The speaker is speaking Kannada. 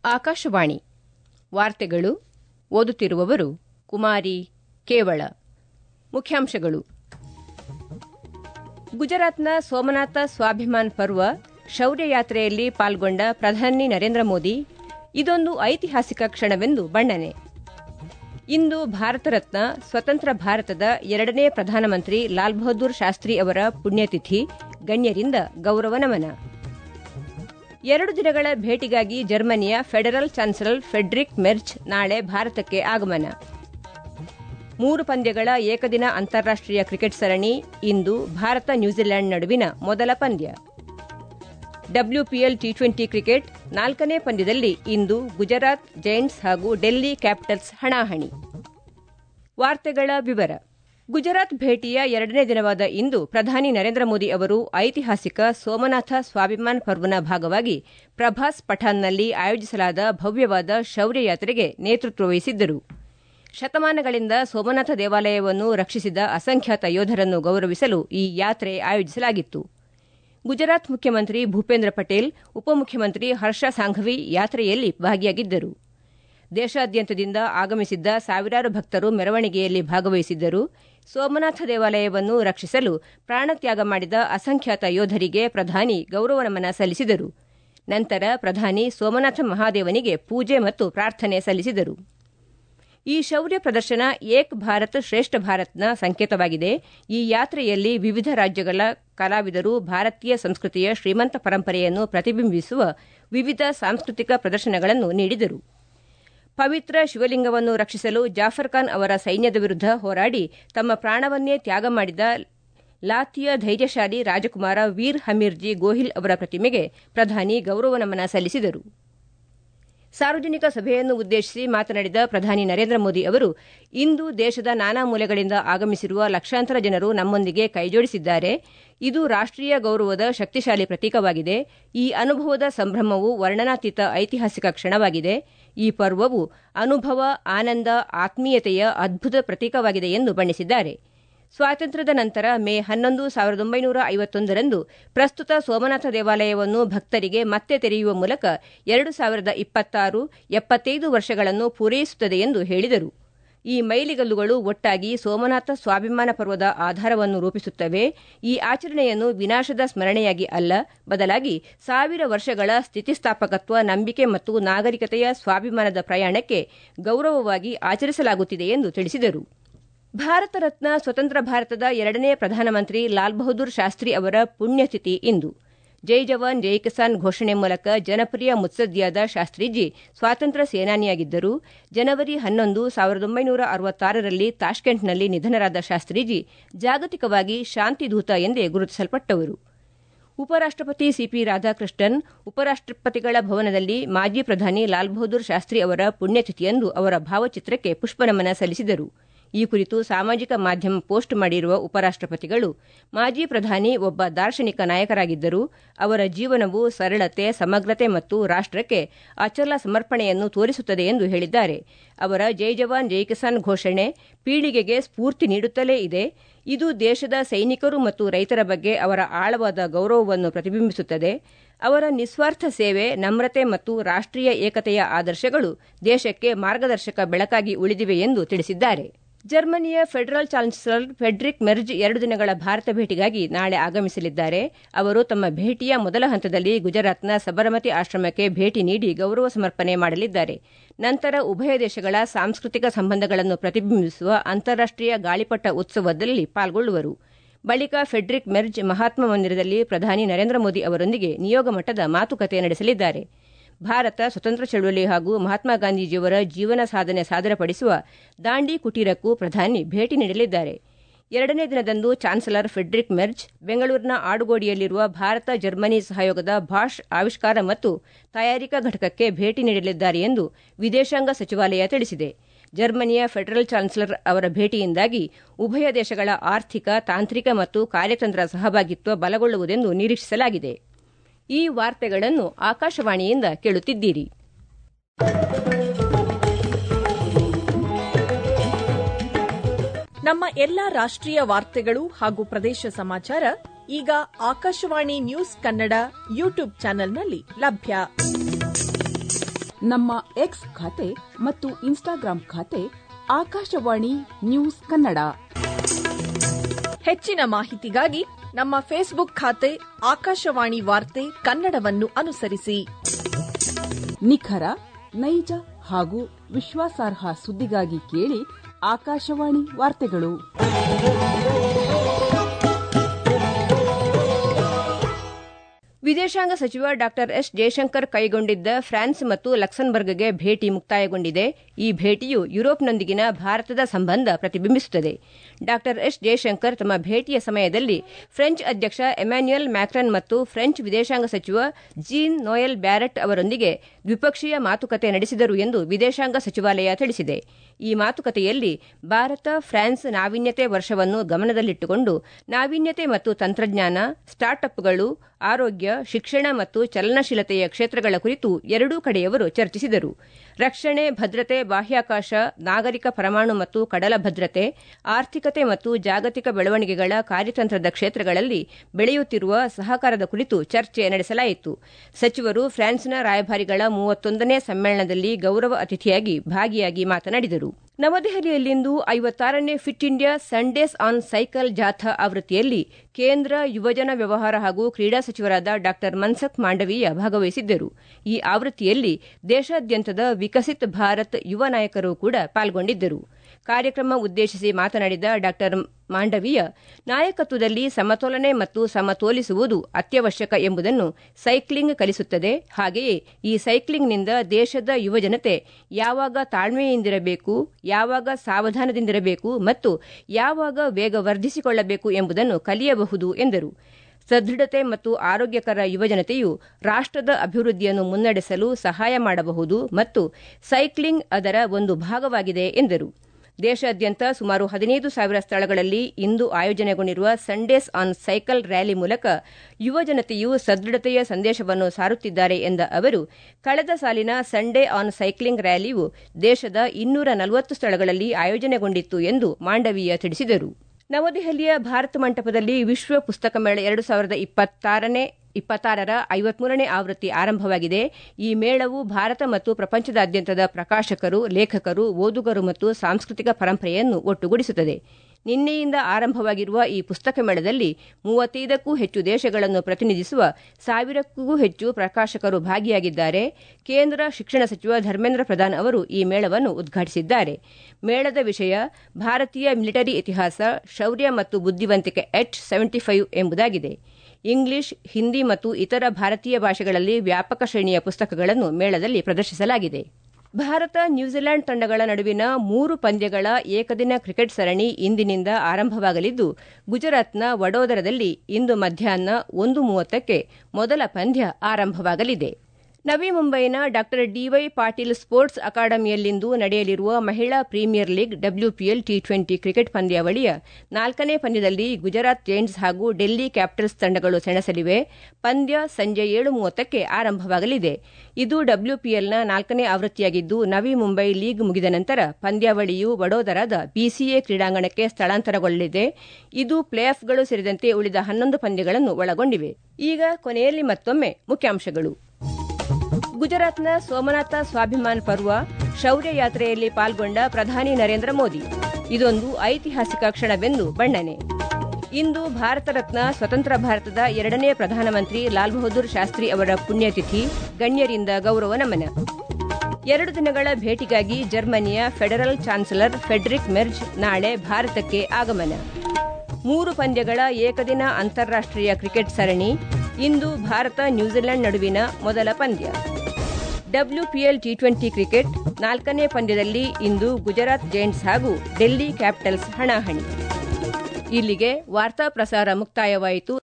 ಆಕಾಶವಾಣಿ ವಾರ್ತೆಗಳು ಓದುತ್ತಿರುವವರು ಕುಮಾರಿ ಕೇವಳ ಮುಖ್ಯಾಂಶಗಳು ಗುಜರಾತ್ನ ಸೋಮನಾಥ ಸ್ವಾಭಿಮಾನ್ ಪರ್ವ ಶೌರ್ಯ ಯಾತ್ರೆಯಲ್ಲಿ ಪಾಲ್ಗೊಂಡ ಪ್ರಧಾನಿ ನರೇಂದ್ರ ಮೋದಿ ಇದೊಂದು ಐತಿಹಾಸಿಕ ಕ್ಷಣವೆಂದು ಬಣ್ಣನೆ ಇಂದು ಭಾರತ ರತ್ನ ಸ್ವತಂತ್ರ ಭಾರತದ ಎರಡನೇ ಪ್ರಧಾನಮಂತ್ರಿ ಲಾಲ್ ಬಹದ್ದೂರ್ ಶಾಸ್ತ್ರಿ ಅವರ ಪುಣ್ಯತಿಥಿ ಗಣ್ಯರಿಂದ ಗೌರವ ನಮನ ಎರಡು ದಿನಗಳ ಭೇಟಿಗಾಗಿ ಜರ್ಮನಿಯ ಫೆಡರಲ್ ಚಾನ್ಸಲರ್ ಫೆಡ್ರಿಕ್ ಮೆರ್ಚ್ ನಾಳೆ ಭಾರತಕ್ಕೆ ಆಗಮನ ಮೂರು ಪಂದ್ಯಗಳ ಏಕದಿನ ಅಂತಾರಾಷ್ಟೀಯ ಕ್ರಿಕೆಟ್ ಸರಣಿ ಇಂದು ಭಾರತ ನ್ಯೂಜಿಲೆಂಡ್ ನಡುವಿನ ಮೊದಲ ಪಂದ್ಯ ಡಬ್ಲ್ಯೂಪಿಎಲ್ ಟಿ ಟ್ವೆಂಟಿ ಕ್ರಿಕೆಟ್ ನಾಲ್ಕನೇ ಪಂದ್ಯದಲ್ಲಿ ಇಂದು ಗುಜರಾತ್ ಜೈಂಟ್ಸ್ ಹಾಗೂ ಡೆಲ್ಲಿ ಕ್ಯಾಪಿಟಲ್ಸ್ ಹಣಾಹಣಿ ವಾರ್ತೆಗಳ ವಿವರ ಗುಜರಾತ್ ಭೇಟಿಯ ಎರಡನೇ ದಿನವಾದ ಇಂದು ಪ್ರಧಾನಿ ನರೇಂದ್ರ ಮೋದಿ ಅವರು ಐತಿಹಾಸಿಕ ಸೋಮನಾಥ ಸ್ವಾಭಿಮಾನ್ ಪರ್ವನ ಭಾಗವಾಗಿ ಪ್ರಭಾಸ್ ಪಠಾನ್ನಲ್ಲಿ ಆಯೋಜಿಸಲಾದ ಭವ್ಯವಾದ ಶೌರ್ಯ ಯಾತ್ರೆಗೆ ನೇತೃತ್ವ ವಹಿಸಿದ್ದರು ಶತಮಾನಗಳಿಂದ ಸೋಮನಾಥ ದೇವಾಲಯವನ್ನು ರಕ್ಷಿಸಿದ ಅಸಂಖ್ಯಾತ ಯೋಧರನ್ನು ಗೌರವಿಸಲು ಈ ಯಾತ್ರೆ ಆಯೋಜಿಸಲಾಗಿತ್ತು ಗುಜರಾತ್ ಮುಖ್ಯಮಂತ್ರಿ ಭೂಪೇಂದ್ರ ಪಟೇಲ್ ಉಪಮುಖ್ಯಮಂತ್ರಿ ಹರ್ಷ ಸಾಂಘವಿ ಯಾತ್ರೆಯಲ್ಲಿ ಭಾಗಿಯಾಗಿದ್ದರು ದೇಶಾದ್ಯಂತದಿಂದ ಆಗಮಿಸಿದ್ದ ಸಾವಿರಾರು ಭಕ್ತರು ಮೆರವಣಿಗೆಯಲ್ಲಿ ಭಾಗವಹಿಸಿದ್ದರು ಸೋಮನಾಥ ದೇವಾಲಯವನ್ನು ರಕ್ಷಿಸಲು ಪ್ರಾಣತ್ಯಾಗ ಮಾಡಿದ ಅಸಂಖ್ಯಾತ ಯೋಧರಿಗೆ ಪ್ರಧಾನಿ ಗೌರವ ನಮನ ಸಲ್ಲಿಸಿದರು ನಂತರ ಪ್ರಧಾನಿ ಸೋಮನಾಥ ಮಹಾದೇವನಿಗೆ ಪೂಜೆ ಮತ್ತು ಪ್ರಾರ್ಥನೆ ಸಲ್ಲಿಸಿದರು ಈ ಶೌರ್ಯ ಪ್ರದರ್ಶನ ಏಕ್ ಭಾರತ್ ಶ್ರೇಷ್ಠ ಭಾರತ್ನ ಸಂಕೇತವಾಗಿದೆ ಈ ಯಾತ್ರೆಯಲ್ಲಿ ವಿವಿಧ ರಾಜ್ಯಗಳ ಕಲಾವಿದರು ಭಾರತೀಯ ಸಂಸ್ಕೃತಿಯ ಶ್ರೀಮಂತ ಪರಂಪರೆಯನ್ನು ಪ್ರತಿಬಿಂಬಿಸುವ ವಿವಿಧ ಸಾಂಸ್ಕೃತಿಕ ಪ್ರದರ್ಶನಗಳನ್ನು ನೀಡಿದರು ಪವಿತ್ರ ಶಿವಲಿಂಗವನ್ನು ರಕ್ಷಿಸಲು ಜಾಫರ್ ಖಾನ್ ಅವರ ಸೈನ್ಯದ ವಿರುದ್ಧ ಹೋರಾಡಿ ತಮ್ಮ ಪ್ರಾಣವನ್ನೇ ತ್ಯಾಗ ಮಾಡಿದ ಲಾತಿಯ ಧೈರ್ಯಶಾಲಿ ರಾಜಕುಮಾರ ವೀರ್ ಹಮೀರ್ಜಿ ಗೋಹಿಲ್ ಅವರ ಪ್ರತಿಮೆಗೆ ಪ್ರಧಾನಿ ಗೌರವ ನಮನ ಸಲ್ಲಿಸಿದರು ಸಾರ್ವಜನಿಕ ಸಭೆಯನ್ನು ಉದ್ದೇಶಿಸಿ ಮಾತನಾಡಿದ ಪ್ರಧಾನಿ ನರೇಂದ್ರ ಮೋದಿ ಅವರು ಇಂದು ದೇಶದ ನಾನಾ ಮೂಲೆಗಳಿಂದ ಆಗಮಿಸಿರುವ ಲಕ್ಷಾಂತರ ಜನರು ನಮ್ಮೊಂದಿಗೆ ಕೈಜೋಡಿಸಿದ್ದಾರೆ ಇದು ರಾಷ್ಟೀಯ ಗೌರವದ ಶಕ್ತಿಶಾಲಿ ಪ್ರತೀಕವಾಗಿದೆ ಈ ಅನುಭವದ ಸಂಭ್ರಮವು ವರ್ಣನಾತೀತ ಐತಿಹಾಸಿಕ ಕ್ಷಣವಾಗಿದೆ ಈ ಪರ್ವವು ಅನುಭವ ಆನಂದ ಆತ್ಮೀಯತೆಯ ಅದ್ಭುತ ಪ್ರತೀಕವಾಗಿದೆ ಎಂದು ಬಣ್ಣಿಸಿದ್ದಾರೆ ಸ್ವಾತಂತ್ರ್ಯದ ನಂತರ ಮೇ ಹನ್ನೊಂದು ಸಾವಿರದ ಒಂಬೈನೂರ ಐವತ್ತೊಂದರಂದು ಪ್ರಸ್ತುತ ಸೋಮನಾಥ ದೇವಾಲಯವನ್ನು ಭಕ್ತರಿಗೆ ಮತ್ತೆ ತೆರೆಯುವ ಮೂಲಕ ಎರಡು ಸಾವಿರದ ಇಪ್ಪತ್ತಾರು ಎಪ್ಪತ್ತೈದು ವರ್ಷಗಳನ್ನು ಪೂರೈಸುತ್ತದೆ ಎಂದು ಹೇಳಿದರು ಈ ಮೈಲಿಗಲ್ಲುಗಳು ಒಟ್ಟಾಗಿ ಸೋಮನಾಥ ಸ್ವಾಭಿಮಾನ ಪರ್ವದ ಆಧಾರವನ್ನು ರೂಪಿಸುತ್ತವೆ ಈ ಆಚರಣೆಯನ್ನು ವಿನಾಶದ ಸ್ಮರಣೆಯಾಗಿ ಅಲ್ಲ ಬದಲಾಗಿ ಸಾವಿರ ವರ್ಷಗಳ ಸ್ಥಿತಿಸ್ಥಾಪಕತ್ವ ನಂಬಿಕೆ ಮತ್ತು ನಾಗರಿಕತೆಯ ಸ್ವಾಭಿಮಾನದ ಪ್ರಯಾಣಕ್ಕೆ ಗೌರವವಾಗಿ ಆಚರಿಸಲಾಗುತ್ತಿದೆ ಎಂದು ತಿಳಿಸಿದರು ಭಾರತ ರತ್ನ ಸ್ವತಂತ್ರ ಭಾರತದ ಎರಡನೇ ಪ್ರಧಾನಮಂತ್ರಿ ಲಾಲ್ ಬಹದ್ದೂರ್ ಶಾಸ್ತ್ರಿ ಅವರ ಪುಣ್ಯತಿಥಿ ಇಂದು ಜೈ ಜವಾನ್ ಜೈ ಕಿಸಾನ್ ಘೋಷಣೆ ಮೂಲಕ ಜನಪ್ರಿಯ ಮುತ್ಸದ್ದಿಯಾದ ಶಾಸ್ತ್ರೀಜಿ ಸ್ವಾತಂತ್ರ್ಯ ಸೇನಾನಿಯಾಗಿದ್ದರು ಜನವರಿ ಹನ್ನೊಂದು ಸಾವಿರದ ಒಂಬೈನೂರ ಅರವತ್ತಾರರಲ್ಲಿ ತಾಷ್ಕೆಂಟ್ನಲ್ಲಿ ನಿಧನರಾದ ಶಾಸ್ತ್ರೀಜಿ ಜಾಗತಿಕವಾಗಿ ಶಾಂತಿದೂತ ಎಂದೇ ಗುರುತಿಸಲ್ಪಟ್ಟವರು ಉಪರಾಷ್ಟಪತಿ ಸಿಪಿ ರಾಧಾಕೃಷ್ಣನ್ ಉಪರಾಷ್ಟಪತಿಗಳ ಭವನದಲ್ಲಿ ಮಾಜಿ ಪ್ರಧಾನಿ ಲಾಲ್ ಬಹದ್ದೂರ್ ಶಾಸ್ತ್ರಿ ಅವರ ಪುಣ್ಯತಿಥಿಯಂದು ಅವರ ಭಾವಚಿತ್ರಕ್ಕೆ ಪುಷ್ಪನಮನ ಸಲ್ಲಿಸಿದರು ಈ ಕುರಿತು ಸಾಮಾಜಿಕ ಮಾಧ್ಯಮ ಪೋಸ್ಟ್ ಮಾಡಿರುವ ಉಪರಾಷ್ಟಪತಿಗಳು ಮಾಜಿ ಪ್ರಧಾನಿ ಒಬ್ಬ ದಾರ್ಶನಿಕ ನಾಯಕರಾಗಿದ್ದರು ಅವರ ಜೀವನವು ಸರಳತೆ ಸಮಗ್ರತೆ ಮತ್ತು ರಾಷ್ಟಕ್ಕೆ ಅಚಲ ಸಮರ್ಪಣೆಯನ್ನು ತೋರಿಸುತ್ತದೆ ಎಂದು ಹೇಳಿದ್ದಾರೆ ಅವರ ಜೈ ಜವಾನ್ ಜೈ ಕಿಸಾನ್ ಘೋಷಣೆ ಪೀಳಿಗೆಗೆ ಸ್ಫೂರ್ತಿ ನೀಡುತ್ತಲೇ ಇದೆ ಇದು ದೇಶದ ಸೈನಿಕರು ಮತ್ತು ರೈತರ ಬಗ್ಗೆ ಅವರ ಆಳವಾದ ಗೌರವವನ್ನು ಪ್ರತಿಬಿಂಬಿಸುತ್ತದೆ ಅವರ ನಿಸ್ವಾರ್ಥ ಸೇವೆ ನಮ್ರತೆ ಮತ್ತು ರಾಷ್ಟೀಯ ಏಕತೆಯ ಆದರ್ಶಗಳು ದೇಶಕ್ಕೆ ಮಾರ್ಗದರ್ಶಕ ಬೆಳಕಾಗಿ ಉಳಿದಿವೆ ಎಂದು ತಿಳಿಸಿದ್ದಾರೆ ಜರ್ಮನಿಯ ಫೆಡರಲ್ ಚಾನ್ಸಲರ್ ಫೆಡ್ರಿಕ್ ಮೆರ್ಜ್ ಎರಡು ದಿನಗಳ ಭಾರತ ಭೇಟಿಗಾಗಿ ನಾಳೆ ಆಗಮಿಸಲಿದ್ದಾರೆ ಅವರು ತಮ್ಮ ಭೇಟಿಯ ಮೊದಲ ಹಂತದಲ್ಲಿ ಗುಜರಾತ್ನ ಸಬರಮತಿ ಆಶ್ರಮಕ್ಕೆ ಭೇಟಿ ನೀಡಿ ಗೌರವ ಸಮರ್ಪಣೆ ಮಾಡಲಿದ್ದಾರೆ ನಂತರ ಉಭಯ ದೇಶಗಳ ಸಾಂಸ್ಕೃತಿಕ ಸಂಬಂಧಗಳನ್ನು ಪ್ರತಿಬಿಂಬಿಸುವ ಅಂತಾರಾಷ್ಟೀಯ ಗಾಳಿಪಟ ಉತ್ಸವದಲ್ಲಿ ಪಾಲ್ಗೊಳ್ಳುವರು ಬಳಿಕ ಫೆಡ್ರಿಕ್ ಮೆರ್ಜ್ ಮಹಾತ್ಮ ಮಂದಿರದಲ್ಲಿ ಪ್ರಧಾನಿ ನರೇಂದ್ರ ಮೋದಿ ಅವರೊಂದಿಗೆ ನಿಯೋಗ ಮಟ್ಟದ ಮಾತುಕತೆ ನಡೆಸಲಿದ್ದಾರೆ ಭಾರತ ಸ್ವತಂತ್ರ ಚಳವಳಿ ಹಾಗೂ ಮಹಾತ್ಮ ಗಾಂಧೀಜಿಯವರ ಜೀವನ ಸಾಧನೆ ಸಾದರಪಡಿಸುವ ದಾಂಡಿ ಕುಟೀರಕ್ಕೂ ಪ್ರಧಾನಿ ಭೇಟಿ ನೀಡಲಿದ್ದಾರೆ ಎರಡನೇ ದಿನದಂದು ಚಾನ್ಸಲರ್ ಫೆಡ್ರಿಕ್ ಮೆರ್ಜ್ ಬೆಂಗಳೂರಿನ ಆಡುಗೋಡಿಯಲ್ಲಿರುವ ಭಾರತ ಜರ್ಮನಿ ಸಹಯೋಗದ ಭಾಷ್ ಆವಿಷ್ಕಾರ ಮತ್ತು ತಯಾರಿಕಾ ಘಟಕಕ್ಕೆ ಭೇಟಿ ನೀಡಲಿದ್ದಾರೆ ಎಂದು ವಿದೇಶಾಂಗ ಸಚಿವಾಲಯ ತಿಳಿಸಿದೆ ಜರ್ಮನಿಯ ಫೆಡರಲ್ ಚಾನ್ಸಲರ್ ಅವರ ಭೇಟಿಯಿಂದಾಗಿ ಉಭಯ ದೇಶಗಳ ಆರ್ಥಿಕ ತಾಂತ್ರಿಕ ಮತ್ತು ಕಾರ್ಯತಂತ್ರ ಸಹಭಾಗಿತ್ವ ಬಲಗೊಳ್ಳುವುದೆಂದು ನಿರೀಕ್ಷಿಸಲಾಗಿದೆ ಈ ವಾರ್ತೆಗಳನ್ನು ಆಕಾಶವಾಣಿಯಿಂದ ಕೇಳುತ್ತಿದ್ದೀರಿ ನಮ್ಮ ಎಲ್ಲಾ ರಾಷ್ಟ್ರೀಯ ವಾರ್ತೆಗಳು ಹಾಗೂ ಪ್ರದೇಶ ಸಮಾಚಾರ ಈಗ ಆಕಾಶವಾಣಿ ನ್ಯೂಸ್ ಕನ್ನಡ ಯೂಟ್ಯೂಬ್ ಚಾನೆಲ್ನಲ್ಲಿ ಲಭ್ಯ ನಮ್ಮ ಎಕ್ಸ್ ಖಾತೆ ಮತ್ತು ಇನ್ಸ್ಟಾಗ್ರಾಂ ಖಾತೆ ಆಕಾಶವಾಣಿ ನ್ಯೂಸ್ ಕನ್ನಡ ಹೆಚ್ಚಿನ ಮಾಹಿತಿಗಾಗಿ ನಮ್ಮ ಫೇಸ್ಬುಕ್ ಖಾತೆ ಆಕಾಶವಾಣಿ ವಾರ್ತೆ ಕನ್ನಡವನ್ನು ಅನುಸರಿಸಿ ನಿಖರ ನೈಜ ಹಾಗೂ ವಿಶ್ವಾಸಾರ್ಹ ಸುದ್ದಿಗಾಗಿ ಕೇಳಿ ಆಕಾಶವಾಣಿ ವಾರ್ತೆಗಳು ವಿದೇಶಾಂಗ ಸಚಿವ ಡಾ ಎಸ್ ಜಯಶಂಕರ್ ಕೈಗೊಂಡಿದ್ದ ಫ್ರಾನ್ಸ್ ಮತ್ತು ಲಕ್ಸಂಬರ್ಗ್ಗೆ ಭೇಟಿ ಮುಕ್ತಾಯಗೊಂಡಿದೆ ಈ ಭೇಟಿಯು ಯುರೋಪ್ನೊಂದಿಗಿನ ಭಾರತದ ಸಂಬಂಧ ಪ್ರತಿಬಿಂಬಿಸುತ್ತದೆ ಡಾ ಎಸ್ ಜಯಶಂಕರ್ ತಮ್ಮ ಭೇಟಿಯ ಸಮಯದಲ್ಲಿ ಫ್ರೆಂಚ್ ಅಧ್ಯಕ್ಷ ಎಮ್ಯಾನ್ಯುಯಲ್ ಮ್ಯಾಕ್ರನ್ ಮತ್ತು ಫ್ರೆಂಚ್ ವಿದೇಶಾಂಗ ಸಚಿವ ಜೀನ್ ನೋಯಲ್ ಬ್ಯಾರೆಟ್ ಅವರೊಂದಿಗೆ ದ್ವಿಪಕ್ಷೀಯ ಮಾತುಕತೆ ನಡೆಸಿದರು ಎಂದು ವಿದೇಶಾಂಗ ಸಚಿವಾಲಯ ತಿಳಿಸಿದೆ ಈ ಮಾತುಕತೆಯಲ್ಲಿ ಭಾರತ ಫ್ರಾನ್ಸ್ ನಾವೀನ್ಯತೆ ವರ್ಷವನ್ನು ಗಮನದಲ್ಲಿಟ್ಟುಕೊಂಡು ನಾವೀನ್ಯತೆ ಮತ್ತು ತಂತ್ರಜ್ಞಾನ ಸ್ಟಾರ್ಟ್ಅಪ್ಗಳು ಆರೋಗ್ಯ ಶಿಕ್ಷಣ ಮತ್ತು ಚಲನಶೀಲತೆಯ ಕ್ಷೇತ್ರಗಳ ಕುರಿತು ಎರಡೂ ಕಡೆಯವರು ಚರ್ಚಿಸಿದರು ರಕ್ಷಣೆ ಭದ್ರತೆ ಬಾಹ್ಯಾಕಾಶ ನಾಗರಿಕ ಪರಮಾಣು ಮತ್ತು ಕಡಲ ಭದ್ರತೆ ಆರ್ಥಿಕತೆ ಮತ್ತು ಜಾಗತಿಕ ಬೆಳವಣಿಗೆಗಳ ಕಾರ್ಯತಂತ್ರದ ಕ್ಷೇತ್ರಗಳಲ್ಲಿ ಬೆಳೆಯುತ್ತಿರುವ ಸಹಕಾರದ ಕುರಿತು ಚರ್ಚೆ ನಡೆಸಲಾಯಿತು ಸಚಿವರು ಫ್ರಾನ್ಸ್ನ ರಾಯಭಾರಿಗಳ ಮೂವತ್ತೊಂದನೇ ಸಮ್ಮೇಳನದಲ್ಲಿ ಗೌರವ ಅತಿಥಿಯಾಗಿ ಭಾಗಿಯಾಗಿ ಮಾತನಾಡಿದರು ನವದೆಹಲಿಯಲ್ಲಿಂದು ಐವತ್ತಾರನೇ fit India Sundays on cycle ಜಾಥಾ ಆವೃತ್ತಿಯಲ್ಲಿ ಕೇಂದ್ರ ಯುವಜನ ವ್ಯವಹಾರ ಹಾಗೂ ಕ್ರೀಡಾ ಸಚಿವರಾದ ಡಾ ಮನ್ಸಖ್ ಮಾಂಡವೀಯ ಭಾಗವಹಿಸಿದ್ದರು ಈ ಆವೃತ್ತಿಯಲ್ಲಿ ದೇಶಾದ್ಯಂತದ ವಿಕಸಿತ್ ಭಾರತ್ ಯುವ ನಾಯಕರು ಕೂಡ ಪಾಲ್ಗೊಂಡಿದ್ದರು ಕಾರ್ಯಕ್ರಮ ಉದ್ದೇಶಿಸಿ ಮಾತನಾಡಿದ ಡಾ ಮಾಂಡವೀಯ ನಾಯಕತ್ವದಲ್ಲಿ ಸಮತೋಲನೆ ಮತ್ತು ಸಮತೋಲಿಸುವುದು ಅತ್ಯವಶ್ಯಕ ಎಂಬುದನ್ನು ಸೈಕ್ಲಿಂಗ್ ಕಲಿಸುತ್ತದೆ ಹಾಗೆಯೇ ಈ ಸೈಕ್ಲಿಂಗ್ನಿಂದ ದೇಶದ ಯುವಜನತೆ ಯಾವಾಗ ತಾಳ್ಮೆಯಿಂದಿರಬೇಕು ಯಾವಾಗ ಸಾವಧಾನದಿಂದಿರಬೇಕು ಮತ್ತು ಯಾವಾಗ ವೇಗ ವರ್ಧಿಸಿಕೊಳ್ಳಬೇಕು ಎಂಬುದನ್ನು ಕಲಿಯಬಹುದು ಎಂದರು ಸದೃಢತೆ ಮತ್ತು ಆರೋಗ್ಯಕರ ಯುವಜನತೆಯು ರಾಷ್ಟದ ಅಭಿವೃದ್ಧಿಯನ್ನು ಮುನ್ನಡೆಸಲು ಸಹಾಯ ಮಾಡಬಹುದು ಮತ್ತು ಸೈಕ್ಲಿಂಗ್ ಅದರ ಒಂದು ಭಾಗವಾಗಿದೆ ಎಂದರು ದೇಶಾದ್ಯಂತ ಸುಮಾರು ಹದಿನೈದು ಸಾವಿರ ಸ್ಥಳಗಳಲ್ಲಿ ಇಂದು ಆಯೋಜನೆಗೊಂಡಿರುವ ಸಂಡೇಸ್ ಆನ್ ಸೈಕಲ್ ರ್ಯಾಲಿ ಮೂಲಕ ಯುವಜನತೆಯು ಸದೃಢತೆಯ ಸಂದೇಶವನ್ನು ಸಾರುತ್ತಿದ್ದಾರೆ ಎಂದ ಅವರು ಕಳೆದ ಸಾಲಿನ ಸಂಡೇ ಆನ್ ಸೈಕ್ಲಿಂಗ್ ರ್ಯಾಲಿಯು ದೇಶದ ಇನ್ನೂರ ನಲವತ್ತು ಸ್ಥಳಗಳಲ್ಲಿ ಆಯೋಜನೆಗೊಂಡಿತ್ತು ಎಂದು ಮಾಂಡವೀಯ ತಿಳಿಸಿದರು ನವದೆಹಲಿಯ ಭಾರತ ಮಂಟಪದಲ್ಲಿ ವಿಶ್ವ ಪುಸ್ತಕ ಮೇಳ ಎರಡು ಸಾವಿರದ ಇಪ್ಪತ್ತಾರನೇ ಇಪ್ಪತ್ತಾರರ ಐವತ್ಮೂರನೇ ಆವೃತ್ತಿ ಆರಂಭವಾಗಿದೆ ಈ ಮೇಳವು ಭಾರತ ಮತ್ತು ಪ್ರಪಂಚದಾದ್ಯಂತದ ಪ್ರಕಾಶಕರು ಲೇಖಕರು ಓದುಗರು ಮತ್ತು ಸಾಂಸ್ಕೃತಿಕ ಪರಂಪರೆಯನ್ನು ಒಟ್ಟುಗೂಡಿಸುತ್ತದೆ ನಿನ್ನೆಯಿಂದ ಆರಂಭವಾಗಿರುವ ಈ ಪುಸ್ತಕ ಮೇಳದಲ್ಲಿ ಮೂವತ್ತೈದಕ್ಕೂ ಹೆಚ್ಚು ದೇಶಗಳನ್ನು ಪ್ರತಿನಿಧಿಸುವ ಸಾವಿರಕ್ಕೂ ಹೆಚ್ಚು ಪ್ರಕಾಶಕರು ಭಾಗಿಯಾಗಿದ್ದಾರೆ ಕೇಂದ್ರ ಶಿಕ್ಷಣ ಸಚಿವ ಧರ್ಮೇಂದ್ರ ಪ್ರಧಾನ್ ಅವರು ಈ ಮೇಳವನ್ನು ಉದ್ಘಾಟಿಸಿದ್ದಾರೆ ಮೇಳದ ವಿಷಯ ಭಾರತೀಯ ಮಿಲಿಟರಿ ಇತಿಹಾಸ ಶೌರ್ಯ ಮತ್ತು ಬುದ್ಧಿವಂತಿಕೆ ಎಚ್ ಸೆವೆಂಟಿ ಫೈವ್ ಎಂಬುದಾಗಿದೆ ಇಂಗ್ಲಿಷ್ ಹಿಂದಿ ಮತ್ತು ಇತರ ಭಾರತೀಯ ಭಾಷೆಗಳಲ್ಲಿ ವ್ಯಾಪಕ ಶ್ರೇಣಿಯ ಪುಸ್ತಕಗಳನ್ನು ಮೇಳದಲ್ಲಿ ಪ್ರದರ್ಶಿಸಲಾಗಿದೆ ಭಾರತ ನ್ಯೂಜಿಲೆಂಡ್ ತಂಡಗಳ ನಡುವಿನ ಮೂರು ಪಂದ್ಯಗಳ ಏಕದಿನ ಕ್ರಿಕೆಟ್ ಸರಣಿ ಇಂದಿನಿಂದ ಆರಂಭವಾಗಲಿದ್ದು ಗುಜರಾತ್ನ ವಡೋದರದಲ್ಲಿ ಇಂದು ಮಧ್ಯಾಹ್ನ ಒಂದು ಮೂವತ್ತಕ್ಕೆ ಮೊದಲ ಪಂದ್ಯ ಆರಂಭವಾಗಲಿದೆ ನವಿ ಮುಂಬೈನ ಡಾ ಡಿವೈ ಪಾಟೀಲ್ ಸ್ಪೋರ್ಟ್ಸ್ ಅಕಾಡೆಮಿಯಲ್ಲಿಂದು ನಡೆಯಲಿರುವ ಮಹಿಳಾ premier league WPL T twenty cricket ಪಂದ್ಯಾವಳಿಯ ನಾಲ್ಕನೇ ಪಂದ್ಯದಲ್ಲಿ ಗುಜರಾತ್ ಜೈಂಟ್ಸ್ ಹಾಗೂ ಡೆಲ್ಲಿ ಕ್ಯಾಪಿಟಲ್ಸ್ ತಂಡಗಳು ಸೆಣಸಲಿವೆ ಪಂದ್ಯ ಸಂಜೆ ಏಳು ಮೂವತ್ತಕ್ಕೆ ಆರಂಭವಾಗಲಿದೆ ಇದು ಡಬ್ಲ್ಯೂಪಿಎಲ್ನ ನಾಲ್ಕನೇ ಆವೃತ್ತಿಯಾಗಿದ್ದು ನವಿ ಮುಂಬೈ ಲೀಗ್ ಮುಗಿದ ನಂತರ ಪಂದ್ಯಾವಳಿಯು ವಡೋದರಾದ ಬಿಸಿಎ ಕ್ರೀಡಾಂಗಣಕ್ಕೆ ಸ್ಥಳಾಂತರಗೊಳ್ಳಲಿದೆ ಇದು ಪ್ಲೇ ಆಫ್ಗಳು ಸೇರಿದಂತೆ ಉಳಿದ ಹನ್ನೊಂದು ಪಂದ್ಯಗಳನ್ನು ಒಳಗೊಂಡಿವೆ ಈಗ ಕೊನೆಯಲ್ಲಿ ಮತ್ತೊಮ್ಮೆ ಮುಖ್ಯಾಂಶಗಳು ಗುಜರಾತ್ನ ಸೋಮನಾಥ ಸ್ವಾಭಿಮಾನ್ ಪರ್ವ ಶೌರ್ಯ ಯಾತ್ರೆಯಲ್ಲಿ ಪಾಲ್ಗೊಂಡ ಪ್ರಧಾನಿ ನರೇಂದ್ರ ಮೋದಿ ಇದೊಂದು ಐತಿಹಾಸಿಕ ಕ್ಷಣವೆಂದು ಬಣ್ಣನೆ ಇಂದು ಭಾರತ ರತ್ನ ಸ್ವತಂತ್ರ ಭಾರತದ ಎರಡನೇ ಪ್ರಧಾನಮಂತ್ರಿ ಲಾಲ್ ಬಹದ್ದೂರ್ ಶಾಸ್ತ್ರಿ ಅವರ ಪುಣ್ಯತಿಥಿ ಗಣ್ಯರಿಂದ ಗೌರವ ನಮನ ಎರಡು ದಿನಗಳ ಭೇಟಿಗಾಗಿ ಜರ್ಮನಿಯ ಫೆಡರಲ್ ಚಾನ್ಸಲರ್ ಫೆಡ್ರಿಕ್ ಮೆರ್ಜ್ ನಾಳೆ ಭಾರತಕ್ಕೆ ಆಗಮನ ಮೂರು ಪಂದ್ಯಗಳ ಏಕದಿನ ಅಂತಾರಾಷ್ಟೀಯ ಕ್ರಿಕೆಟ್ ಸರಣಿ ಇಂದು ಭಾರತ ನ್ಯೂಜಿಲೆಂಡ್ ನಡುವಿನ ಮೊದಲ ಪಂದ್ಯ ಡಬ್ಲ್ಯೂಪಿಎಲ್ ಟಿ ಟ್ವೆಂಟಿ ಕ್ರಿಕೆಟ್ ನಾಲ್ಕನೇ ಪಂದ್ಯದಲ್ಲಿ ಇಂದು ಗುಜರಾತ್ ಜೈಂಟ್ಸ್ ಹಾಗೂ ಡೆಲ್ಲಿ ಕ್ಯಾಪಿಟಲ್ಸ್ ಹಣಾಹಣಿ ಇಲ್ಲಿಗೆ ವಾರ್ತಾ ಪ್ರಸಾರ ಮುಕ್ತಾಯವಾಯಿತು